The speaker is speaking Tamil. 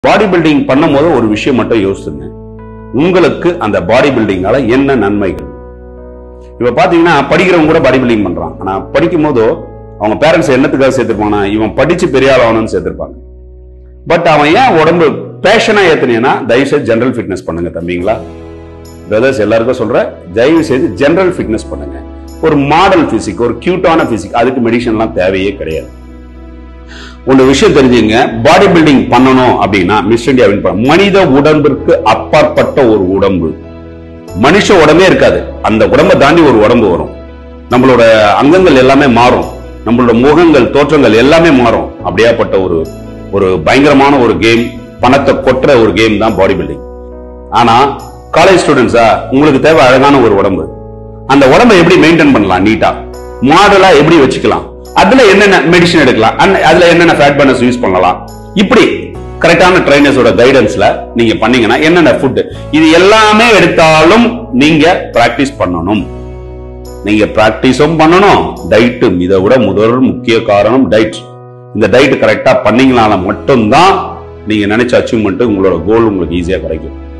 பாடி பில்டிங் பண்ணும்போது ஒரு விஷயம் மட்டும் யோசிச்சுங்க உங்களுக்கு அந்த பாடி பில்டிங்கால என்ன நன்மைகள் இப்ப பாத்தீங்கன்னா படிக்கிறவங்க கூட பாடி பில்டிங் பண்றான் ஆனா படிக்கும் போதோ அவங்க பேரண்ட்ஸ் என்னத்துக்காக சேர்த்திருப்பாங்கன்னா இவன் படிச்சு பெரிய ஆள் ஆகணும்னு சேர்த்திருப்பாங்க பட் அவன் ஏன் உடம்பு பேஷனா ஏத்துனீங்கன்னா தயவு செய்து ஜெனரல் ஃபிட்னஸ் பண்ணுங்க தம்பிங்களா பிரதர்ஸ் எல்லாருக்கும் சொல்றேன் தயவு செய்து ஜெனரல் ஃபிட்னஸ் பண்ணுங்க ஒரு மாடல் பிசிக் ஒரு கியூட்டான பிசிக் அதுக்கு மெடிசன்லாம் தேவையே கிடையாது ஒரு விஷயம் தெரிஞ்சுங்க பாடி பில்டிங் பண்ணணும் அப்படின்னா மிஸ் இந்தியா வின் பண்ண மனித உடம்பிற்கு அப்பாற்பட்ட ஒரு உடம்பு மனுஷ உடம்பே இருக்காது அந்த உடம்பை தாண்டி ஒரு உடம்பு வரும் நம்மளோட அங்கங்கள் எல்லாமே மாறும் நம்மளோட முகங்கள் தோற்றங்கள் எல்லாமே மாறும் அப்படியாப்பட்ட ஒரு ஒரு பயங்கரமான ஒரு கேம் பணத்தை கொட்டுற ஒரு கேம் தான் பாடி பில்டிங் ஆனா காலேஜ் ஸ்டூடெண்ட்ஸா உங்களுக்கு தேவை அழகான ஒரு உடம்பு அந்த உடம்பை எப்படி மெயின்டைன் பண்ணலாம் நீட்டா மாடலா எப்படி வச்சுக்கலாம் அதுல என்னென்ன மெடிசன் எடுக்கலாம் and அதுல என்னென்ன ஃபேட் பர்னர்ஸ் யூஸ் பண்ணலாம் இப்படி கரெக்டான ட்ரைனர்ஸோட கைடன்ஸ்ல நீங்க பண்ணீங்கன்னா என்னென்ன ஃபுட் இது எல்லாமே எடுத்தாலும் நீங்க பிராக்டிஸ் பண்ணணும் நீங்க பிராக்டிஸும் பண்ணணும் டயட்டும் இதை விட முதல் முக்கிய காரணம் டயட் இந்த டயட் கரெக்டா பண்ணீங்கனால மட்டும்தான் நீங்க நினைச்ச அச்சீவ்மெண்ட் உங்களோட கோல் உங்களுக்கு ஈஸியா கிடைக்கும்